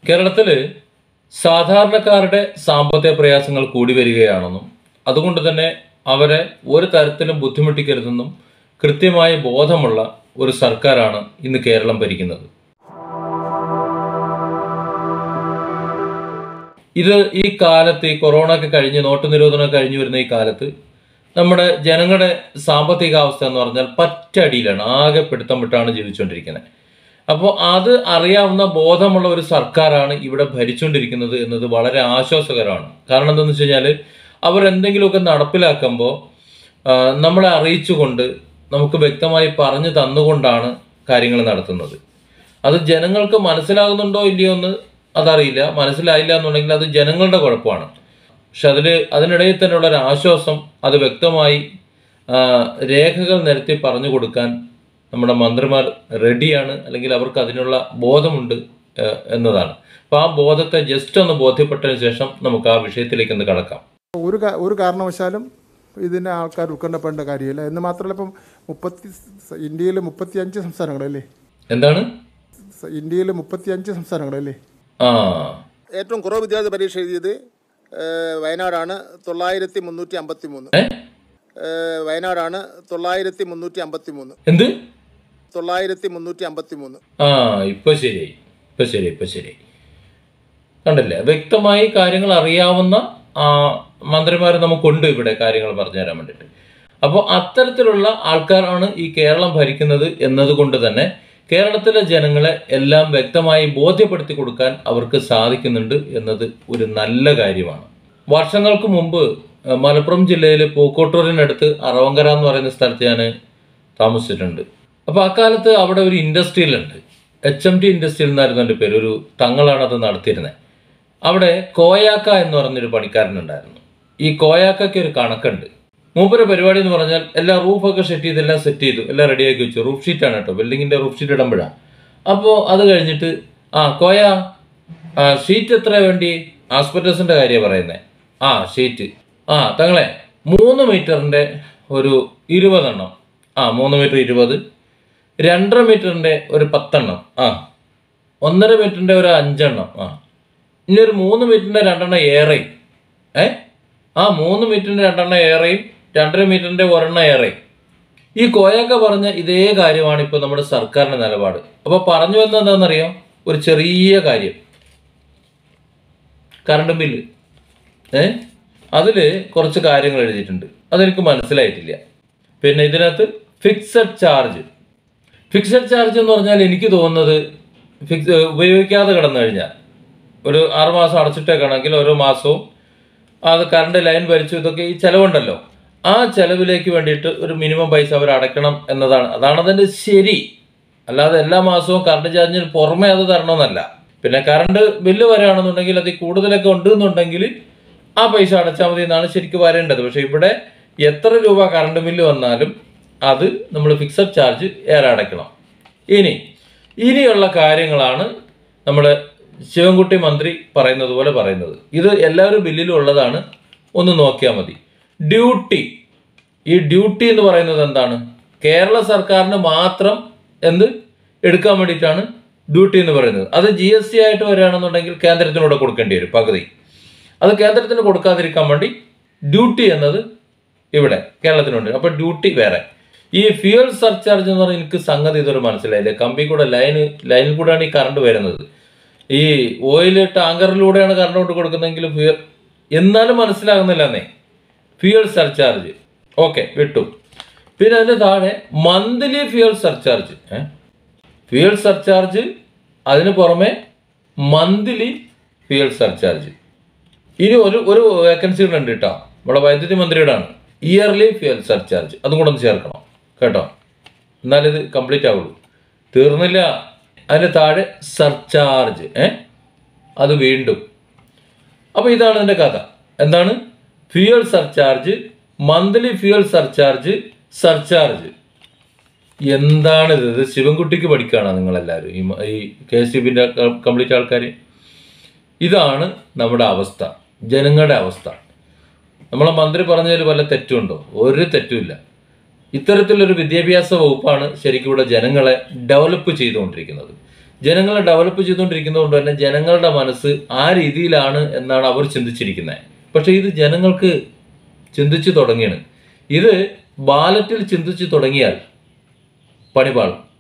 കേരളത്തില് സാധാരണക്കാരുടെ സാമ്പത്തിക പ്രയാസങ്ങൾ കൂടി വരികയാണെന്നും അതുകൊണ്ട് തന്നെ അവരെ ഒരു തരത്തിലും ബുദ്ധിമുട്ടിക്കരുതെന്നും കൃത്യമായ ബോധമുള്ള ഒരു സർക്കാരാണ് ഇന്ന് കേരളം ഭരിക്കുന്നത് ഇത് ഈ കാലത്ത് ഈ കൊറോണ ഒക്കെ കഴിഞ്ഞ് നോട്ട് നിരോധനം കഴിഞ്ഞു വരുന്ന ഈ കാലത്ത് നമ്മുടെ ജനങ്ങളുടെ സാമ്പത്തിക അവസ്ഥ എന്ന് പറഞ്ഞാൽ പറ്റടിയിലാണ് ആകെ പിടുത്തം വിട്ടാണ് ജീവിച്ചുകൊണ്ടിരിക്കുന്നത് അപ്പോൾ അത് അറിയാവുന്ന ബോധമുള്ള ഒരു സർക്കാരാണ് ഇവിടെ ഭരിച്ചുകൊണ്ടിരിക്കുന്നത് എന്നത് വളരെ ആശ്വാസകരമാണ് കാരണം എന്താണെന്ന് വെച്ച് കഴിഞ്ഞാൽ അവർ എന്തെങ്കിലുമൊക്കെ നടപ്പിലാക്കുമ്പോൾ ആ, നമ്മളെ അറിയിച്ചുകൊണ്ട് നമുക്ക് വ്യക്തമായി പറഞ്ഞു തന്നുകൊണ്ടാണ് കാര്യങ്ങൾ നടത്തുന്നത് അത് ജനങ്ങൾക്ക് മനസ്സിലാകുന്നുണ്ടോ ഇല്ലയോ എന്ന് അതറിയില്ല മനസ്സിലായില്ല എന്നുണ്ടെങ്കിൽ അത് ജനങ്ങളുടെ കുഴപ്പമാണ് പക്ഷെ അതിൽ അതിനിടയിൽ തന്നെയുള്ള ഒരു ആശ്വാസം അത് വ്യക്തമായി ആ, രേഖകൾ നിരത്തി പറഞ്ഞു കൊടുക്കാൻ നമ്മുടെ മന്ത്രിമാർ റെഡിയാണ് അല്ലെങ്കിൽ അവർക്ക് അതിനുള്ള ബോധമുണ്ട് ആ, എന്നതാണ് അപ്പോൾ ആ ബോധത്തെ ജസ്റ്റ് ഒന്ന് ബോധ്യപ്പെട്ടതിന് ശേഷം നമുക്ക് ആ വിഷയത്തിലേക്ക് ഒന്ന് കടക്കാം ഒരു കാ- ഒരു കാരണവശാലും ഇതിനെ ആൾക്കാർ ഉത്കണ്ഠപ്പെടേണ്ട കാര്യമില്ല എന്ന് മാത്രമല്ല ഇപ്പം മുപ്പത്തി ഇന്ത്യയിൽ മുപ്പത്തി അഞ്ച് സംസ്ഥാനങ്ങളല്ലേ എന്താണ് ഇന്ത്യയിൽ മുപ്പത്തി അഞ്ച് സംസ്ഥാനങ്ങളല്ലേ ആ ഏറ്റവും കുറവ് വിദ്യാർത്ഥി പരീക്ഷ എഴുതിയത് ഏഹ്, വയനാടാണ് തൊള്ളായിരത്തി മുന്നൂറ്റി അമ്പത്തി മൂന്ന് ഏ ഏഹ്, വയനാടാണ് തൊള്ളായിരത്തി മുന്നൂറ്റി അമ്പത്തി മൂന്ന് എന്ത് തൊള്ളായിരത്തി മുന്നൂറ്റി അമ്പത്തി മൂന്ന് ആ ഇപ്പൊ ശരിയായി ഇപ്പൊ ശരി ഇപ്പൊ ശരി കണ്ടില്ലേ വ്യക്തമായി കാര്യങ്ങൾ അറിയാവുന്ന ആ, മന്ത്രിമാർ നമുക്കുണ്ട് ഇവിടെ കാര്യങ്ങൾ പറഞ്ഞു തരാൻ വേണ്ടിയിട്ട് അപ്പോൾ അത്തരത്തിലുള്ള ആൾക്കാരാണ് ഈ കേരളം ഭരിക്കുന്നത് എന്നതുകൊണ്ട് തന്നെ കേരളത്തിലെ ജനങ്ങളെ എല്ലാം വ്യക്തമായി ബോധ്യപ്പെടുത്തി കൊടുക്കാൻ അവർക്ക് സാധിക്കുന്നുണ്ട് എന്നത് ഒരു നല്ല കാര്യമാണ് വർഷങ്ങൾക്ക് മുമ്പ് ആ, മലപ്പുറം ജില്ലയിലെ പൂക്കോട്ടൂരിനടുത്ത് അറവങ്കര എന്ന് പറയുന്ന സ്ഥലത്ത് ഞാൻ താമസിച്ചിട്ടുണ്ട് അപ്പോൾ അക്കാലത്ത് അവിടെ ഒരു ഇൻഡസ്ട്രിയിലുണ്ട് എച്ച് എം ടി ഇൻഡസ്ട്രിയിൽ എന്നായിരുന്നു എൻ്റെ പേര് ഒരു തങ്ങളാണ് അത് നടത്തിയിരുന്നത് അവിടെ കോയാക്ക എന്ന് പറഞ്ഞൊരു പണിക്കാരനുണ്ടായിരുന്നു ഈ കോയാക്കയ്ക്ക് ഒരു കണക്കുണ്ട് മൂപ്പര പരിപാടി എന്ന് പറഞ്ഞാൽ എല്ലാ റൂഫൊക്കെ സെറ്റ് ചെയ്ത് എല്ലാം സെറ്റ് ചെയ്തു എല്ലാം റെഡിയാക്കി വെച്ചു റൂഫ് ഷീറ്റാണ് കേട്ടോ ബിൽഡിങ്ങിൻ്റെ റൂഫ് ഷീറ്റ് ഇടുമ്പോഴാണ് അപ്പോൾ അത് കഴിഞ്ഞിട്ട് ആ കോയ ആ ഷീറ്റ് എത്ര വേണ്ടി ആസ്പെറ്റസിൻ്റെ കാര്യമാണ് പറയുന്നത് ആ ഷീറ്റ് ആ തങ്ങളെ മൂന്ന് മീറ്ററിൻ്റെ ഒരു ഇരുപതെണ്ണം ആ മൂന്ന് മീറ്റർ ഇരുപത് രണ്ടര മീറ്ററിൻ്റെ ഒരു പത്തെണ്ണം ആ ഒന്നര മീറ്ററിൻ്റെ ഒരു അഞ്ചെണ്ണം ആ ഇനി ഒരു മൂന്ന് മീറ്ററിൻ്റെ രണ്ടെണ്ണം ഏറെയും ഏ ആ മൂന്ന് മീറ്ററിൻ്റെ രണ്ടെണ്ണം ഏറെയും രണ്ടര മീറ്ററിൻ്റെ ഒരെണ്ണം ഏറെയും ഈ കോയൊക്കെ പറഞ്ഞ ഇതേ കാര്യമാണ് ഇപ്പോൾ നമ്മുടെ സർക്കാരിൻ്റെ നിലപാട് അപ്പോൾ പറഞ്ഞു വന്നത് എന്താണെന്നറിയാം ഒരു ചെറിയ കാര്യം കറണ്ട് ബില്ല് ഏ അതിൽ കുറച്ച് കാര്യങ്ങൾ എഴുതിയിട്ടുണ്ട് അതെനിക്ക് മനസ്സിലായിട്ടില്ല പിന്നെ ഇതിനകത്ത് ഫിക്സഡ് ചാർജ് ഫിക്സഡ് ചാർജ് എന്ന് പറഞ്ഞാൽ എനിക്ക് തോന്നുന്നത് ഫിക്സ് ഉപയോഗിക്കാതെ കിടന്നു കഴിഞ്ഞാൽ ഒരു ആറ് മാസം അടച്ചിട്ടേക്കാണെങ്കിൽ ഓരോ മാസവും അത് കറണ്ട് ലൈൻ വലിച്ചു ഇതൊക്കെ ഈ ചെലവുണ്ടല്ലോ ആ ചെലവിലേക്ക് വേണ്ടിയിട്ട് ഒരു മിനിമം പൈസ അവർ അടയ്ക്കണം എന്നതാണ് അതാണ് അതിൻ്റെ ശരി അല്ലാതെ എല്ലാ മാസവും കറണ്ട് ചാർജിന് പുറമെ അത് തരണമെന്നല്ല പിന്നെ കറണ്ട് ബില്ല് വരികയാണെന്നുണ്ടെങ്കിൽ അതിൽ കൂടുതലൊക്കെ ഉണ്ട് എന്നുണ്ടെങ്കിൽ ആ പൈസ അടച്ചാൽ മതി എന്നാണ് ശരിക്കും വരേണ്ടത് പക്ഷേ ഇവിടെ എത്ര രൂപ കറണ്ട് ബില്ല് വന്നാലും അത് നമ്മൾ ഫിക്സഡ് ചാർജ് ഏറെ അടയ്ക്കണം ഇനി ഇനിയുള്ള കാര്യങ്ങളാണ് നമ്മുടെ ശിവൻകുട്ടി മന്ത്രി പറയുന്നത് പോലെ പറയുന്നത് ഇത് എല്ലാവരും ബില്ലിലും ഉള്ളതാണ് ഒന്ന് നോക്കിയാൽ മതി ഡ്യൂട്ടി ഈ ഡ്യൂട്ടി എന്ന് പറയുന്നത് എന്താണ് കേരള സർക്കാരിന് മാത്രം എന്ത് എടുക്കാൻ വേണ്ടിയിട്ടാണ് ഡ്യൂട്ടി എന്ന് പറയുന്നത് അത് ജി എസ് ടി ആയിട്ട് വരികയാണെന്നുണ്ടെങ്കിൽ കേന്ദ്രത്തിനൂടെ കൊടുക്കേണ്ടി വരും പകുതി അത് കേന്ദ്രത്തിന് കൊടുക്കാതിരിക്കാൻ വേണ്ടി ഡ്യൂട്ടി എന്നത് ഇവിടെ കേരളത്തിനുണ്ട് അപ്പൊ ഡ്യൂട്ടി വേറെ ഈ ഫ്യൂൽ സർചാർജ് എന്ന് പറഞ്ഞാൽ എനിക്ക് സംഗതി ഇതൊരു മനസ്സിലായില്ലേ കമ്പി കൂടെ ലൈന് ലൈനിൽ കൂടെയാണ് ഈ കറണ്ട് വരുന്നത് ഈ ഓയിൽ ടാങ്കറിലൂടെയാണ് കറണ്ട് കൊണ്ട് കൊടുക്കുന്നതെങ്കിൽ ഫ്യൂൽ എന്നാലും മനസ്സിലാകുന്നില്ല എന്നേ ഫ്യൂൽ സർചാർജ് ഓക്കെ വിട്ടു പിന്നെ അതിന്റെ താഴെ മന്ത്ലി ഫ്യൂൽ സർചാർജ് ഏഹ് ഫ്യൂൽ സർചാർജ് അതിന് പുറമെ മന്ത്ലി ഫ്യൂൽ സർചാർജ് ഇനി ഒരു ഒരു വേക്കൻസി കൂടെ ഉണ്ട് കേട്ടോ നമ്മുടെ വൈദ്യുതി മന്ത്രിയുടെ ആണ് ഇയർലി ഫ്യൂൽ സർചാർജ് അതും കൂടെ ഒന്ന് ചേർക്കണം കേട്ടോ എന്നാലിത് കംപ്ലീറ്റ് ആവുള്ളൂ തീർന്നില്ല അതിന് താഴെ സർചാർജ് ഏ അത് വീണ്ടും അപ്പോൾ ഇതാണ് എൻ്റെ കഥ എന്താണ് fuel surcharge monthly fuel surcharge surcharge എന്താണിത് ഇത് ശിവൻകുട്ടിക്ക് പഠിക്കുകയാണോ നിങ്ങളെല്ലാവരും ഈ മ- ഈ കെ എസ് സി ബിൻ്റെ കംപ്ലീറ്റ് ആൾക്കാർ ഇതാണ് നമ്മുടെ അവസ്ഥ ജനങ്ങളുടെ അവസ്ഥ നമ്മളെ മന്ത്രി പറഞ്ഞതിൽ വല്ല തെറ്റുണ്ടോ ഒരു തെറ്റുമില്ല ഇത്തരത്തിലൊരു വിദ്യാഭ്യാസ വകുപ്പാണ് ശരിക്കും ഇവിടെ ജനങ്ങളെ ഡെവലപ്പ് ചെയ്തുകൊണ്ടിരിക്കുന്നത് ജനങ്ങളെ ഡെവലപ്പ് ചെയ്തുകൊണ്ടിരിക്കുന്നതുകൊണ്ട് തന്നെ ജനങ്ങളുടെ മനസ്സ് ആ രീതിയിലാണ് എന്നാണ് അവർ ചിന്തിച്ചിരിക്കുന്നത് പക്ഷെ ഇത് ജനങ്ങൾക്ക് ചിന്തിച്ചു തുടങ്ങിയാണ് ഇത് ബാലറ്റിൽ ചിന്തിച്ചു തുടങ്ങിയാൽ പണിപാളും